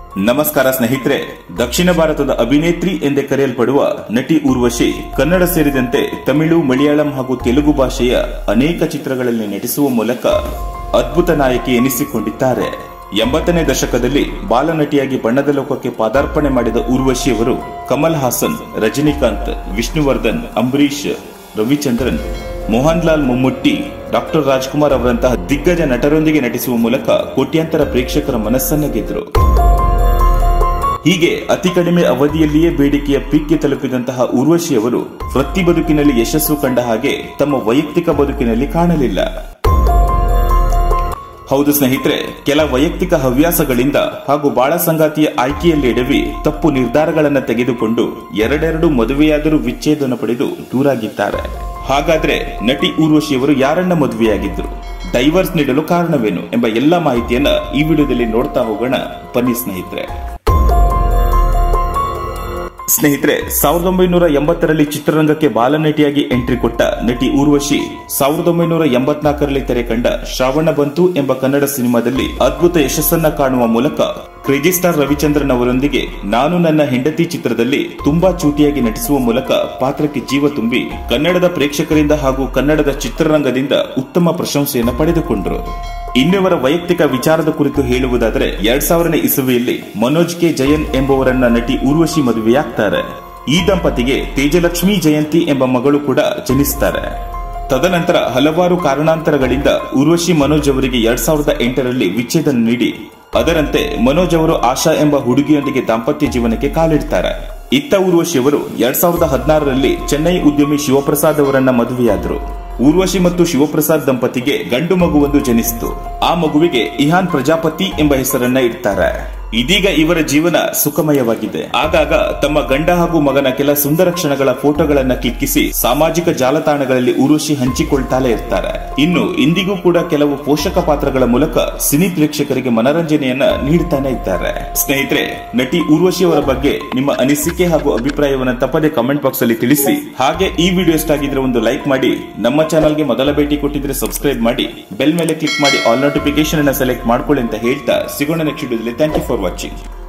ನಮಸ್ಕಾರ ಸ್ನೇಹಿತರೆ ದಕ್ಷಿಣ ಭಾರತದ ಅಭಿನೇತ್ರಿ ಎಂದೇ ಕರೆಯಲ್ಪಡುವ ನಟಿ ಊರ್ವಶಿ ಕನ್ನಡ ಸೇರಿದಂತೆ ತಮಿಳು ಮಲಯಾಳಂ ಹಾಗೂ ತೆಲುಗು ಭಾಷೆಯ ಅನೇಕ ಚಿತ್ರಗಳಲ್ಲಿ ನಟಿಸುವ ಮೂಲಕ ಅದ್ಭುತ ನಾಯಕಿ ಎನಿಸಿಕೊಂಡಿದ್ದಾರೆ ಎಂಬತ್ತನೇ ದಶಕದಲ್ಲಿ ಬಾಲನಟಿಯಾಗಿ ಬಣ್ಣದ ಲೋಕಕ್ಕೆ ಪಾದಾರ್ಪಣೆ ಮಾಡಿದ ಊರ್ವಶಿ ಅವರು ಕಮಲ್ ಹಾಸನ್ ರಜನಿಕಾಂತ್ ವಿಷ್ಣುವರ್ಧನ್ ಅಂಬರೀಶ್ ರವಿಚಂದ್ರನ್ ಮೋಹನ್ ಲಾಲ್ ಮಮ್ಮುಟ್ಟಿ ಡಾಕ್ಟರ್ ರಾಜ್ಕುಮಾರ್ ಅವರಂತಹ ದಿಗ್ಗಜ ನಟರೊಂದಿಗೆ ನಟಿಸುವ ಮೂಲಕ ಕೋಟ್ಯಾಂತರ ಪ್ರೇಕ್ಷಕರ ಮನಸ್ಸನ್ನ ಗೆದ್ರು ಹೀಗೆ ಅತಿ ಕಡಿಮೆ ಅವಧಿಯಲ್ಲಿಯೇ ಬೇಡಿಕೆಯ ಪೀಕ್ಗೆ ತಲುಪಿದಂತಹ ಊರ್ವಶಿ ಅವರು ವೃತ್ತಿ ಬದುಕಿನಲ್ಲಿ ಯಶಸ್ಸು ಕಂಡ ಹಾಗೆ ತಮ್ಮ ವೈಯಕ್ತಿಕ ಬದುಕಿನಲ್ಲಿ ಕಾಣಲಿಲ್ಲ ಹೌದು ಸ್ನೇಹಿತರೆ ಕೆಲ ವೈಯಕ್ತಿಕ ಹವ್ಯಾಸಗಳಿಂದ ಹಾಗೂ ಬಾಳ ಸಂಗಾತಿಯ ಆಯ್ಕೆಯಲ್ಲಿ ಎಡವಿ ತಪ್ಪು ನಿರ್ಧಾರಗಳನ್ನು ತೆಗೆದುಕೊಂಡು ಎರಡೆರಡು ಮದುವೆಯಾದರೂ ವಿಚ್ಛೇದನ ಪಡೆದು ದೂರಾಗಿದ್ದಾರೆ ಹಾಗಾದ್ರೆ ನಟಿ ಊರ್ವಶಿಯವರು ಯಾರನ್ನ ಮದುವೆಯಾಗಿದ್ರು ಡೈವರ್ಸ್ ನೀಡಲು ಕಾರಣವೇನು ಎಂಬ ಎಲ್ಲಾ ಮಾಹಿತಿಯನ್ನ ಈ ವಿಡಿಯೋದಲ್ಲಿ ನೋಡ್ತಾ ಹೋಗೋಣ ಬನ್ನಿ ಸ್ನೇಹಿತರೆ ಸ್ನೇಹಿತರೆ ಸಾವಿರದ ಒಂಬೈನೂರ ಎಂಬತ್ತರಲ್ಲಿ ಚಿತ್ರರಂಗಕ್ಕೆ ಬಾಲನಟಿಯಾಗಿ ಎಂಟ್ರಿ ಕೊಟ್ಟ ನಟಿ ಊರ್ವಶಿ ಸಾವಿರದ ಒಂಬೈನೂರ ಎಂಬತ್ನಾಲ್ಕರಲ್ಲಿ ತೆರೆ ಕಂಡ ಶ್ರಾವಣ ಬಂತು ಎಂಬ ಕನ್ನಡ ಸಿನಿಮಾದಲ್ಲಿ ಅದ್ಭುತ ಯಶಸ್ಸನ್ನ ಕಾಣುವ ಮೂಲಕ ಕ್ರೇಜಿ ಸ್ಟಾರ್ ರವಿಚಂದ್ರನ್ ಅವರೊಂದಿಗೆ ನಾನು ನನ್ನ ಹೆಂಡತಿ ಚಿತ್ರದಲ್ಲಿ ತುಂಬಾ ಚೂಟಿಯಾಗಿ ನಟಿಸುವ ಮೂಲಕ ಪಾತ್ರಕ್ಕೆ ಜೀವ ತುಂಬಿ ಕನ್ನಡದ ಪ್ರೇಕ್ಷಕರಿಂದ ಹಾಗೂ ಕನ್ನಡದ ಚಿತ್ರರಂಗದಿಂದ ಉತ್ತಮ ಪ್ರಶಂಸೆಯನ್ನು ಪಡೆದುಕೊಂಡರು ಇನ್ನಿವರ ವೈಯಕ್ತಿಕ ವಿಚಾರದ ಕುರಿತು ಹೇಳುವುದಾದರೆ ಎರಡ್ ಸಾವಿರನೇ ಇಸುವೆಯಲ್ಲಿ ಮನೋಜ್ ಕೆ ಜಯನ್ ಎಂಬುವರನ್ನ ನಟಿ ಊರ್ವಶಿ ಮದುವೆಯಾಗ್ತಾರೆ ಈ ದಂಪತಿಗೆ ತೇಜಲಕ್ಷ್ಮಿ ಜಯಂತಿ ಎಂಬ ಮಗಳು ಕೂಡ ಜನಿಸ್ತಾರೆ ತದನಂತರ ಹಲವಾರು ಕಾರಣಾಂತರಗಳಿಂದ ಊರ್ವಶಿ ಮನೋಜ್ ಅವರಿಗೆ ಎರಡ್ ಸಾವಿರದ ಎಂಟರಲ್ಲಿ ವಿಚ್ಛೇದನ ನೀಡಿ ಅದರಂತೆ ಮನೋಜ್ ಅವರು ಆಶಾ ಎಂಬ ಹುಡುಗಿಯೊಂದಿಗೆ ದಾಂಪತ್ಯ ಜೀವನಕ್ಕೆ ಕಾಲಿಡ್ತಾರೆ ಇತ್ತ ಊರ್ವಶಿ ಅವರು ಎರಡ್ ಸಾವಿರದ ಹದಿನಾರರಲ್ಲಿ ಚೆನ್ನೈ ಉದ್ಯಮಿ ಶಿವಪ್ರಸಾದ್ ಅವರನ್ನ ಮದುವೆಯಾದರು ಊರ್ವಶಿ ಮತ್ತು ಶಿವಪ್ರಸಾದ್ ದಂಪತಿಗೆ ಗಂಡು ಮಗುವೊಂದು ಜನಿಸಿತು ಆ ಮಗುವಿಗೆ ಇಹಾನ್ ಪ್ರಜಾಪತಿ ಎಂಬ ಹೆಸರನ್ನ ಇಡ್ತಾರೆ ಇದೀಗ ಇವರ ಜೀವನ ಸುಖಮಯವಾಗಿದೆ ಆಗಾಗ ತಮ್ಮ ಗಂಡ ಹಾಗೂ ಮಗನ ಕೆಲ ಸುಂದರ ಕ್ಷಣಗಳ ಫೋಟೋಗಳನ್ನ ಕ್ಲಿಕ್ಕಿಸಿ ಸಾಮಾಜಿಕ ಜಾಲತಾಣಗಳಲ್ಲಿ ಊರ್ವಶಿ ಹಂಚಿಕೊಳ್ತಾಲೆ ಇರ್ತಾರೆ ಇನ್ನು ಇಂದಿಗೂ ಕೂಡ ಕೆಲವು ಪೋಷಕ ಪಾತ್ರಗಳ ಮೂಲಕ ಸಿನಿ ಪ್ರೇಕ್ಷಕರಿಗೆ ಮನರಂಜನೆಯನ್ನ ನೀಡುತ್ತಾನೆ ಇದ್ದಾರೆ ಸ್ನೇಹಿತರೆ ನಟಿ ಊರ್ವಶಿ ಅವರ ಬಗ್ಗೆ ನಿಮ್ಮ ಅನಿಸಿಕೆ ಹಾಗೂ ಅಭಿಪ್ರಾಯವನ್ನ ತಪ್ಪದೆ ಕಮೆಂಟ್ ಬಾಕ್ಸ್ ಅಲ್ಲಿ ತಿಳಿಸಿ ಹಾಗೆ ಈ ವಿಡಿಯೋ ಇಷ್ಟ ಆಗಿದ್ರೆ ಒಂದು ಲೈಕ್ ಮಾಡಿ ನಮ್ಮ ಚಾನಲ್ಗೆ ಮೊದಲ ಭೇಟಿ ಕೊಟ್ಟಿದ್ರೆ ಸಬ್ಸ್ಕ್ರೈಬ್ ಮಾಡಿ ಬೆಲ್ ಮೇಲೆ ಕ್ಲಿಕ್ ಮಾಡಿ ಆಲ್ ನೋಟಿಫಿಕೇಶನ್ ಅನ್ನ ಸೆಲೆಕ್ಟ್ ಮಾಡ್ಕೊಳ್ಳಿ ಅಂತ ಹೇಳ್ತಾ ಸಿಗೋಣ ನೆಕ್ಸ್ಟ್ ವಿಡಿಯೋದಲ್ಲಿ ಥ್ಯಾಂಕ್ ಯು ಫಾರ್ ವಾಚಿಂಗ್